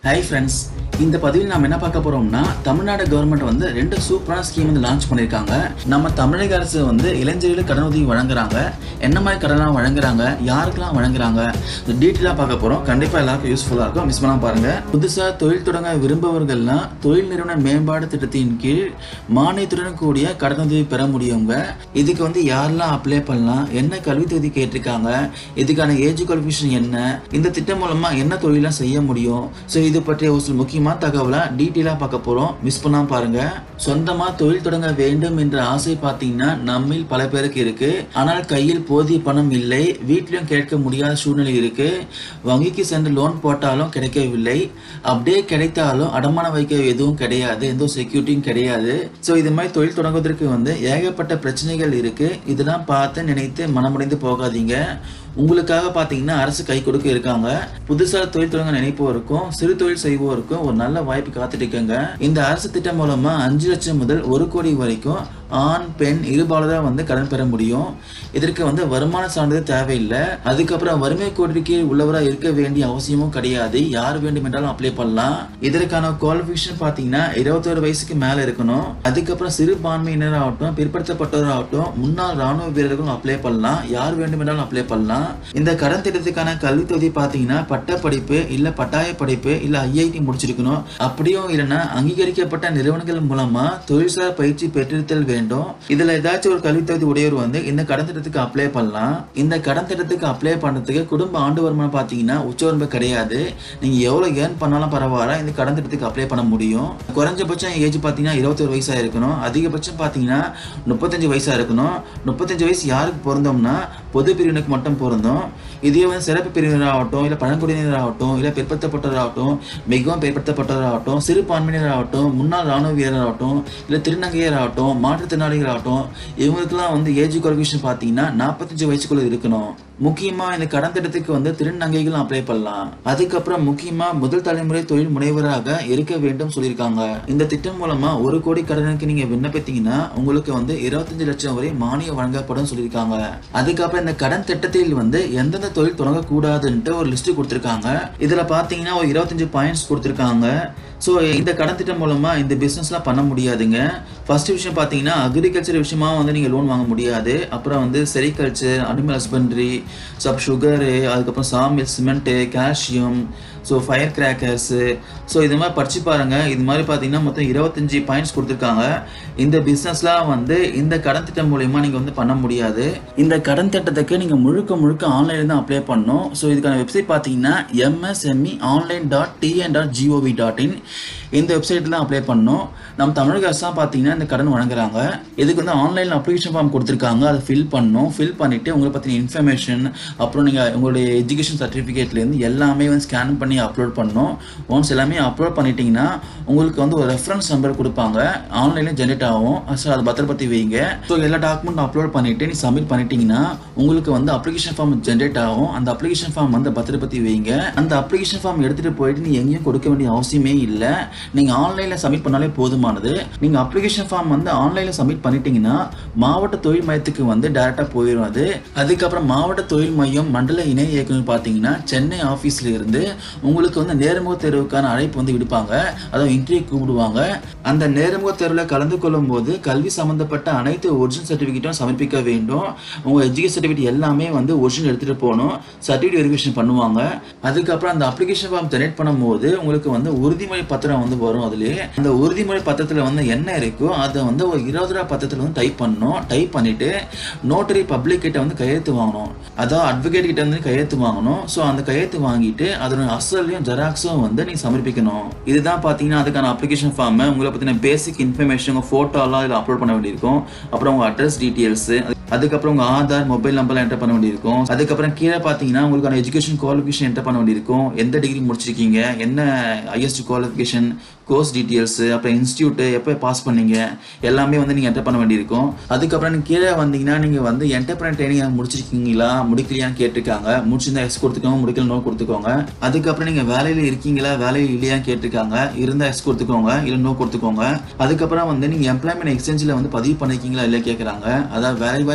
hi friends இந்த பதிவில் நாம் என்ன பார்க்க போறோம்னா தமிழ்நாடு கவர்மெண்ட் வந்து ரெண்டு சூப்பரான ஸ்கீம் வந்து லான்ச் பண்ணியிருக்காங்க நம்ம தமிழக அரசு வந்து இளைஞர்களுக்கு கடன் உதவி வழங்குறாங்க என்ன மாதிரி கடன்லாம் வழங்குறாங்க யாருக்கெல்லாம் வழங்குறாங்க டீட்டெயிலாக பார்க்க போறோம் கண்டிப்பாக எல்லாருக்கும் யூஸ்ஃபுல்லாக இருக்கும் மிஸ் பண்ணாம பாருங்க புதுசாக தொழில் தொடங்க விரும்புபவர்கள்லாம் தொழில் நிறுவன மேம்பாடு திட்டத்தின் கீழ் மானியத்துடன் கூடிய கடனுதவி பெற முடியுங்க இதுக்கு வந்து யாரெல்லாம் அப்ளை பண்ணலாம் என்ன கல்வி தகுதி கேட்டிருக்காங்க இதுக்கான ஏஜ் குவாலிஃபிகேஷன் என்ன இந்த திட்டம் மூலமா என்ன தொழிலாம் செய்ய முடியும் ஸோ இது பற்றிய ஒரு சில முக்கியமான தகவலை டீட்டெயிலாக பார்க்க போறோம் மிஸ் பண்ணாம பாருங்க சொந்தமா தொழில் தொடங்க வேண்டும் என்ற ஆசை பார்த்தீங்கன்னா நம்மில் பல பேருக்கு இருக்கு ஆனால் கையில் போதிய பணம் இல்லை வீட்லயும் கேட்க முடியாத சூழ்நிலை இருக்கு வங்கிக்கு சென்று லோன் போட்டாலும் கிடைக்கவில்லை அப்படியே கிடைத்தாலும் அடமானம் வைக்க எதுவும் கிடையாது எந்த செக்யூரிட்டியும் கிடையாது ஸோ இது மாதிரி தொழில் தொடங்குவதற்கு வந்து ஏகப்பட்ட பிரச்சனைகள் இருக்கு இதெல்லாம் பார்த்து நினைத்து மனமுடைந்து போகாதீங்க உங்களுக்காக பார்த்தீங்கன்னா அரசு கை கொடுக்க இருக்காங்க புதுசாக தொழில் தொடங்க நினைப்போருக்கும் சிறு தொழில் செய்வோருக்கும் ஒரு நல்ல வாய்ப்பு காத்துட்டு இருக்குங்க இந்த அரசு திட்டம் மூலமா அஞ்சு லட்சம் முதல் ஒரு கோடி வரைக்கும் ஆண் பெண் இருபாலராக வந்து கடன் பெற முடியும் இதற்கு வந்து வருமான சான்றிதழ் தேவையில்லை அதுக்கப்புறம் வறுமை கோட்டிற்கு உள்ளவராக இருக்க வேண்டிய அவசியமும் கிடையாது யார் வேண்டும் என்றாலும் அப்ளை பண்ணலாம் இதற்கான குவாலிஃபிகேஷன் பார்த்தீங்கன்னா இருபத்தோரு வயசுக்கு மேலே இருக்கணும் அதுக்கப்புறம் சிறுபான்மையினர் ஆகட்டும் பிற்படுத்தப்பட்டவர் ஆகட்டும் முன்னாள் ராணுவ வீரர்களும் அப்ளை பண்ணலாம் யார் வேண்டும் என்றாலும் அப்ளை பண்ணலாம் இந்த கடன் திட்டத்துக்கான கல்வி தொகுதி பார்த்தீங்கன்னா பட்ட படிப்பு இல்ல பட்டாய படிப்பு இல்ல ஐஐடி முடிச்சிருக்கணும் அப்படியும் இல்லைன்னா அங்கீகரிக்கப்பட்ட நிறுவனங்கள் மூலமா தொழில்சார் பயிற்சி பெற்றிருத்தல் வேண்டும் இதுல ஏதாச்சும் ஒரு கல்வி தகுதி உடையவர் வந்து இந்த கடன் திட்டத்துக்கு அப்ளை பண்ணலாம் இந்த கடன் திட்டத்துக்கு அப்ளை பண்றதுக்கு குடும்ப ஆண்டு வருமானம் பார்த்தீங்கன்னா உச்சவரம்பு கிடையாது நீங்க எவ்வளவு ஏர்ன் பண்ணாலும் பரவாயில்ல இந்த கடன் திட்டத்துக்கு அப்ளை பண்ண முடியும் குறைஞ்சபட்சம் ஏஜ் பார்த்தீங்கன்னா இருபத்தொரு வயசா இருக்கணும் அதிகபட்சம் பார்த்தீங்கன்னா முப்பத்தஞ்சு வயசா இருக்கணும் முப்பத்தஞ்சு வயசு யாருக்கு பொருந்தோம்னா பொது பிரிவினருக்கு மட்டும் பொருந்தும் இதே வந்து சிறப்பு பிரிவினராகட்டும் இல்லை பழங்குடியினராகட்டும் இல்லை பிற்படுத்தப்பட்டவராகட்டும் மிகவும் பிற்படுத்தப்பட்டவராகட்டும் சிறுபான்மையினராகட்டும் முன்னாள் ராணுவ வீரராகட்டும் இல்லை திருநங்கையராகட்டும் மாற்றுத்திறனாளிகளாகட்டும் இவங்களுக்குலாம் வந்து ஏஜ் குவாலிஃபிகேஷன் பார்த்தீங்கன்னா நாற்பத்தஞ்சு வயசுக்குள்ள இருக்கணும் முக்கியமா இந்த கடன் திட்டத்துக்கு வந்து திருநங்கைகளும் அப்ளை பண்ணலாம் அதுக்கப்புறம் முக்கியமா முதல் தலைமுறை தொழில் முனைவராக இருக்க வேண்டும் சொல்லியிருக்காங்க இந்த திட்டம் மூலமா ஒரு கோடி கடனுக்கு நீங்க விண்ணப்பித்தீங்கன்னா உங்களுக்கு வந்து இருபத்தஞ்சு லட்சம் வரை மானியம் வழங்கப்படும் சொல்லியிருக்காங்க அதுக்கப்புறம் இந்த கடன் திட்டத்தில் வந்து எந்தெந்த தொழில் தொடங்கக்கூடாதுன்ட்டு ஒரு லிஸ்ட் கொடுத்துருக்காங்க இதுல பாத்தீங்கன்னா ஒரு இருபத்தஞ்சு பாயிண்ட்ஸ் கொடுத்துருக்காங்க ஸோ இந்த கடன் திட்டம் மூலமா இந்த பிசினஸ்லாம் பண்ண முடியாதுங்க ஃபர்ஸ்ட் விஷயம் பார்த்தீங்கன்னா அக்ரிகல்ச்சர் விஷயமா வந்து நீங்கள் லோன் வாங்க முடியாது அப்புறம் வந்து செரிகல்ச்சர் அனிமல் ஹஸ்பண்ட்ரி ஸோ அப்போ சுகரு அதுக்கப்புறம் sawmill cement calcium so fire crackers so இது மாதிரி படிச்சு பாருங்க இது மாதிரி பார்த்தீங்கன்னா மொத்தம் இருபத்தஞ்சி பாயிண்ட்ஸ் கொடுத்துருக்காங்க இந்த பிஸ்னஸ்லாம் வந்து இந்த கடன் திட்டம் மூலயமா நீங்கள் வந்து பண்ண முடியாது இந்த கடன் திட்டத்துக்கு நீங்கள் முழுக்க முழுக்க ஆன்லைனில் தான் அப்ளை பண்ணணும் ஸோ இதுக்கான வெப்சைட் பார்த்தீங்கன்னா MSME online dot TN dot GOV dot in இந்த வெப்சைட்டில் அப்ளை பண்ணணும் நம்ம தமிழக அரசு தான் பார்த்தீங்கன்னா இந்த கடன் வழங்குறாங்க இதுக்கு வந்து ஆன்லைனில் அப்ளிகேஷன் ஃபார்ம் கொடுத்துருக்காங்க அதை ஃபில் பண்ணணும் ஃபில் பண்ணிவிட்டு உங்களை பற்றின இன்ஃபர்மேஷன் அப்புறம் நீங்கள் உங்களுடைய எஜுகேஷன் சர்டிஃபிகேட்லேருந்து எல்லாமே வந்து ஸ்கேன் பண்ணி அப்லோட் பண்ணணும் ஒன்ஸ் எல்லாமே அப்லோட் பண்ணிட்டீங்கன்னா உங்களுக்கு வந்து ஒரு ரெஃபரன்ஸ் நம்பர் கொடுப்பாங்க ஆன்லைனில் ஜென்ரேட் ஆகும் ஸோ அதை பத்திரப்படுத்தி வைங்க ஸோ எல்லா டாக்குமெண்ட் அப்லோட் பண்ணிவிட்டு நீ சப்மிட் பண்ணிட்டீங்கன்னா உங்களுக்கு வந்து அப்ளிகேஷன் ஃபார்ம் ஜென்ரேட் ஆகும் அந்த அப்ளிகேஷன் ஃபார்ம் வந்து பத்திரப்படுத்தி வைங்க அந்த அப்ளிகேஷன் ஃபார்ம் எடுத்துகிட்டு போயிட்டு நீ எங்கேயும் கொடுக்க வேண்டிய அவசியமே இல்லை நீங்கள் ஆன்லைனில் சப்மிட் பண்ணாலே போதுமானது நீங்கள் அப்ளிகேஷன் ஃபார்ம் வந்து ஆன்லைனில் சப்மிட் பண்ணிட்டீங்கன்னா மாவட்ட தொழில் மையத்துக்கு வந்து டேரெக்டாக போயிடும் அது அதுக்கப்புறம் மாவட்ட தொழில் மையம் மண்டல இணை இயக்குனர் பார்த்தீங்கன்னா சென்னை ஆஃபீஸில் இருந்து உங்களுக்கு வந்து நேர்முக தேர்வுக்கான அழைப்பு வந்து விடுப்பாங்க அதாவது இன்டர்வியூ கூப்பிடுவாங்க அந்த நேர்முக தேர்வில் கலந்து கொள்ளும் போது கல்வி சம்பந்தப்பட்ட அனைத்து ஒரிஜினல் சர்டிஃபிகேட்டும் சமர்ப்பிக்க வேண்டும் உங்கள் எஜுகேஷன் சர்டிஃபிகேட் எல்லாமே வந்து ஒரிஜினல் எடுத்துகிட்டு போகணும் சர்டிஃபிகேட் வெரிஃபிகேஷன் பண்ணுவாங்க அதுக்கப்புறம் அந்த அப்ளிகேஷன் ஃபார்ம் ஜெனரேட் பண்ணும்போது உங்களுக்கு வந்து உறுதிமொழி பத்திரம் வந்து வரும் அதுலேயே அந்த உறுதிமொழி பத்திரத்தில் வந்து என்ன இருக்கோ அதை வந்து ஒரு இருபது ரூபா பத்திரத்தில் வந்து டைப் பண்ணணும் டைப் பண்ணிட்டு நோட்டரி பப்ளிக் கிட்ட வந்து கையெழுத்து வாங்கணும் அதாவது அட்வொகேட் கிட்ட வந்து கையெழுத்து வாங்கணும் ஸோ அந்த கையெழுத்து வாங்கிட்டு அதோட அசலையும் ஜெராக்ஸும் வந்து நீங்க சமர்ப்பிக்கணும் இதுதான் பார்த்தீங்கன்னா அதுக்கான அப்ளிகேஷன் ஃபார்ம் உங்களை பற்றின பேசிக் இன்ஃபர்மேஷன் உங்கள் ஃபோட்டோலாம் இதில் அப்லோட் பண்ண வேண்டியிருக்கும் அப்புறம் உங்கள் அட்ரஸ் டீட்டெயில்ஸு அதுக்கப்புறம் உங்கள் ஆதார் மொபைல் நம்பர்லாம் என்டர் பண்ண வேண்டியிருக்கும் அதுக்கப்புறம் கீழே பார்த்தீங்கன்னா உங்களுக்கான எஜுகேஷன் குவாலிஃபிகேஷன் என்டர் பண்ண வேண்டியிருக்கும் எந்த டிகிரி முடிச்சிருக்கீங்க என்ன ஹையஸ்ட் குவாலிஃபிகேஷன் கோர்ஸ் டீட்டெயில்ஸு அப்புறம் இன்ஸ்டியூட்டு எப்போ பாஸ் பண்ணீங்க எல்லாமே வந்து நீங்கள் என்டர் பண்ண வேண்டியிருக்கும் அதுக்கப்புறம் நீங்கள் கீழே வந்தீங்கன்னா நீங்கள் வந்து என்டர்பிரன் ட்ரைனிங் முடிச்சிருக்கீங்களா முடிக்கலையான்னு கேட்டிருக்காங்க முடிச்சிருந்தா எஸ் கொடுத்துக்கோங்க முடிக்கல நோ கொடுத்துக்கோங்க அதுக்கப்புறம் நீங்கள் வேலையில் இருக்கீங்களா வேலையில் இல்லையான்னு கேட்டிருக்காங்க இருந்தால் எஸ் கொடுத்துக்கோங்க இல்லை நோ கொடுத்துக்கோங்க அதுக்கப்புறம் வந்து நீங்கள் எம்ப்ளாய்மெண்ட் எக்ஸ்சேஞ்சில் வந்து பதிவு பண்ணிருக்கீங்களா இல்லை கேட்குறாங்க அதாவது வேலைவாய்ப்பு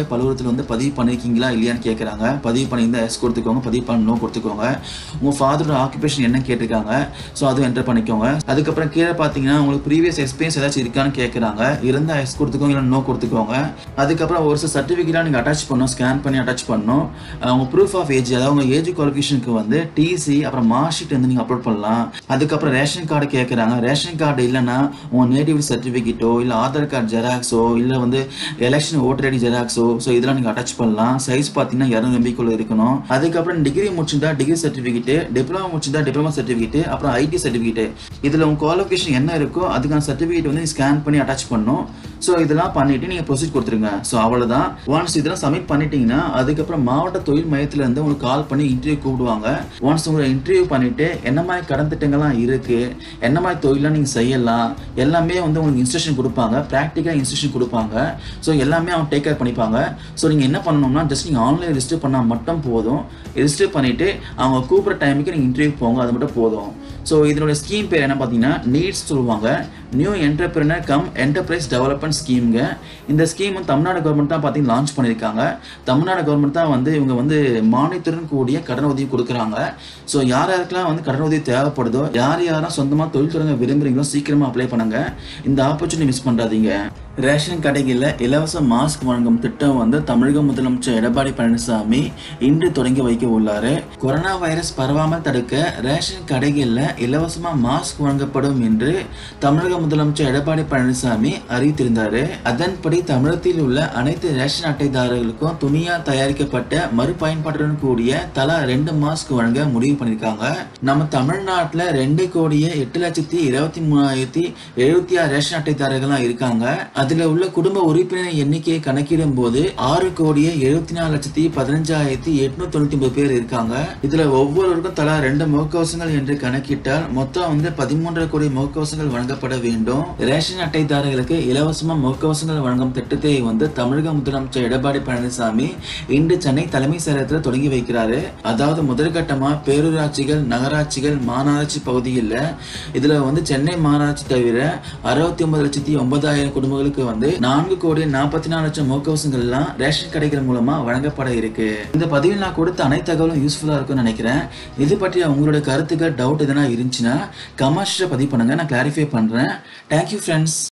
பலுவலத்தில் வந்து பதிவு பண்ணியிருக்கீங்களா இல்லையான்னு கேட்குறாங்க பதிவு பண்ணியிருந்தா எஸ் கொடுத்துக்கோங்க பதிவு பண்ண நோ கொடுத்துக்கோங்க உங்கள் ஃபாதரோட ஆக்குபேஷன் என்ன கேட்டிருக்காங்க ஸோ அதுவும் என்டர் பண்ணிக்கோங்க அதுக்கப்புறம் கீழே பார்த்தீங்கன்னா உங்களுக்கு ப்ரீவியஸ் எக்ஸ்பீரியன்ஸ் ஏதாச்சும் இருக்கான்னு கேட்குறாங்க இருந்தால் எஸ் கொடுத்துக்கோங்க இல்லை நோ கொடுத்துக்கோங்க அதுக்கப்புறம் ஒரு சில சர்டிஃபிகேட்டாக நீங்கள் அட்டாச் பண்ணணும் ஸ்கேன் பண்ணி அட்டாச் பண்ணணும் அஹ் உங்க ப்ரூஃப் ஆஃப் ஏஜ் அதாவது உங்கள் ஏஜ் குவாலிஃபிகேஷனுக்கு வந்து டிசி அப்புறம் மார்க் ஷீட் வந்து நீங்கள் அப்லோட் பண்ணலாம் அதுக்கப்புறம் ரேஷன் கார்டு கேட்குறாங்க ரேஷன் கார்டு இல்லைன்னா உங்கள் நேட்டிவ் சர்டிஃபிகேட்டோ இல்லை ஆதார் கார்டு ஜெராக்ஸோ இல்லை வந்து எலெக்ஷன் ஓட்டர் ஐடி ஜெராக்ஸோ ஸோ இதெல்லாம் நீங்கள் அட்டாச் பண்ணலாம் சைஸ் பார்த்தீங்கன்னா இரநூறு எம்பிக்குள்ள இருக்கணும் அதுக்கப்புறம் டிகிரி முடிச்சிருந்தா டிகிரி சர்டிஃபிகேட் டிப்ளமா முடிச்சிருந்தா டிப்ளமா சர்டிஃபிகேட் அப்புறம் ஐடி சர்டிஃபிகேட் இதில் உங்கள் குவாலிஃபிகேஷன் என்ன இருக்கோ அதுக்கான சர்டிஃபிகேட் வந்து ஸ்கேன் பண்ணி அட்டாச் பண்ணணும் ஸோ இதெல்லாம் பண்ணிட்டு நீங்கள் ப்ரொசீட் கொடுத்துருங்க ஸோ அவ்வளோதான் ஒன்ஸ் இதெல்லாம் சப்மிட் பண்ணிட்டீங்கன்னா அதுக்கப்புறம் மாவட்ட தொழில் மையத்துல இருந்து உங்களுக்கு கால் பண்ணி இன்டர்வியூ கூப்பிடுவாங்க ஒன்ஸ் உங்களை இன்டர்வியூ பண்ணிட்டு என்ன மாதிரி கடன் திட்டங்கள்லாம் இருக்கு என்ன மாதிரி தொழிலாம் நீங்கள் செய்யலாம் எல்லாமே வந்து உங்களுக்கு இன்ஸ்ட்ரக்ஷன் கொடுப்பாங்க ப்ராக்டிக்கலாக இன்ஸ்ட்ரக்ஷன் கொடுப்பாங்க ஸோ எல்லாமே அவங்க டேக் கேர் பண்ணிப்பாங்க ஸோ நீங்கள் என்ன பண்ணணும்னா ஜஸ்ட் நீங்கள் ஆன்லைன் ரிஜிஸ்டர் பண்ணால் மட்டும் போதும் ரிஜிஸ்டர் பண்ணிட்டு அவங்க கூப்பிட்ற டைமுக்கு நீங்கள் இன்டர்வியூ போங்க அது மட்டும் போதும் ஸோ இதனோட ஸ்கீம் பேர் என்ன பார்த்தீங்கன்னா நீட்ஸ் சொல்லுவாங்க new entrepreneur cum enterprise development ஸ்கீம்ங்க இந்த ஸ்கீம் வந்து தமிழ்நாடு கவர்மெண்ட் தான் பார்த்தீங்கன்னா லான்ச் பண்ணியிருக்காங்க தமிழ்நாடு கவர்மெண்ட் தான் வந்து இவங்க வந்து மானியத்துடன் கூடிய கடன் உதவி கொடுக்குறாங்க ஸோ யார் யாருக்கெல்லாம் வந்து கடன் உதவி தேவைப்படுதோ யார் யாரெல்லாம் சொந்தமாக தொழில் தொடங்க விரும்புகிறீங்களோ சீக்கிரமாக அப்ளை பண்ணுங்க இந்த ஆப்பர்ச்சுனிட்டி மிஸ் பண்ணுறாதீங்க ரேஷன் கடைகளில் இலவச மாஸ்க் வழங்கும் திட்டம் வந்து தமிழக முதலமைச்சர் எடப்பாடி பழனிசாமி இன்று தொடங்கி வைக்க உள்ளாரு கொரோனா வைரஸ் பரவாமல் தடுக்க ரேஷன் கடைகளில் இலவசமா மாஸ்க் வழங்கப்படும் என்று தமிழக முதலமைச்சர் எடப்பாடி பழனிசாமி அறிவித்திருந்தாரு அதன்படி தமிழகத்தில் உள்ள அனைத்து ரேஷன் அட்டைதாரர்களுக்கும் துணியால் தயாரிக்கப்பட்ட மறுபயன்பாட்டுடன் கூடிய தலா ரெண்டு மாஸ்க் வழங்க முடிவு பண்ணியிருக்காங்க நம்ம தமிழ்நாட்டில் ரெண்டு கோடியே எட்டு லட்சத்தி இருபத்தி மூணாயிரத்தி எழுபத்தி ஆறு ரேஷன் அட்டைதாரர்கள்லாம் இருக்காங்க அதுல உள்ள குடும்ப உறுப்பினர் எண்ணிக்கையை கணக்கிடும் போது ஆறு கோடியே எழுபத்தி நாலு லட்சத்தி பதினஞ்சாயிரத்தி எட்நூத்தி தொண்ணூத்தி ஒன்பது பேர் இருக்காங்க இதுல ஒவ்வொருவருக்கும் தலா ரெண்டு முகக்கவசங்கள் என்று கணக்கிட்டால் மொத்தம் வந்து பதிமூன்றரை கோடி முகக்கவசங்கள் வழங்கப்பட வேண்டும் ரேஷன் அட்டைதாரர்களுக்கு இலவசமா முகக்கவசங்கள் வழங்கும் திட்டத்தை வந்து தமிழக முதலமைச்சர் எடப்பாடி பழனிசாமி இன்று சென்னை தலைமை செயலகத்தில் தொடங்கி வைக்கிறாரு அதாவது முதற்கட்டமா பேரூராட்சிகள் நகராட்சிகள் மாநகராட்சி பகுதிகளில் இதுல வந்து சென்னை மாநகராட்சி தவிர அறுபத்தி ஒன்பது லட்சத்தி ஒன்பதாயிரம் குடும்பங்களுக்கு வந்து நான்கு கோடி நாற்பத்தி நாலு லட்சம் முகக்கவசங்கள் எல்லாம் ரேஷன் கடைகள் மூலமா வழங்கப்பட இருக்கு இந்த பதிவில் நான் கொடுத்த அனைத்து தகவலும் யூஸ்ஃபுல்லா இருக்கும்னு நினைக்கிறேன் இது பற்றி உங்களோட கருத்துக்கள் டவுட் எதனா இருந்துச்சுன்னா கமெண்ட்ஸ்ல பதிவு பண்ணுங்க நான் கிளாரிஃபை பண்றேன் தேங்க்யூ ஃப்ரெண்ட்ஸ்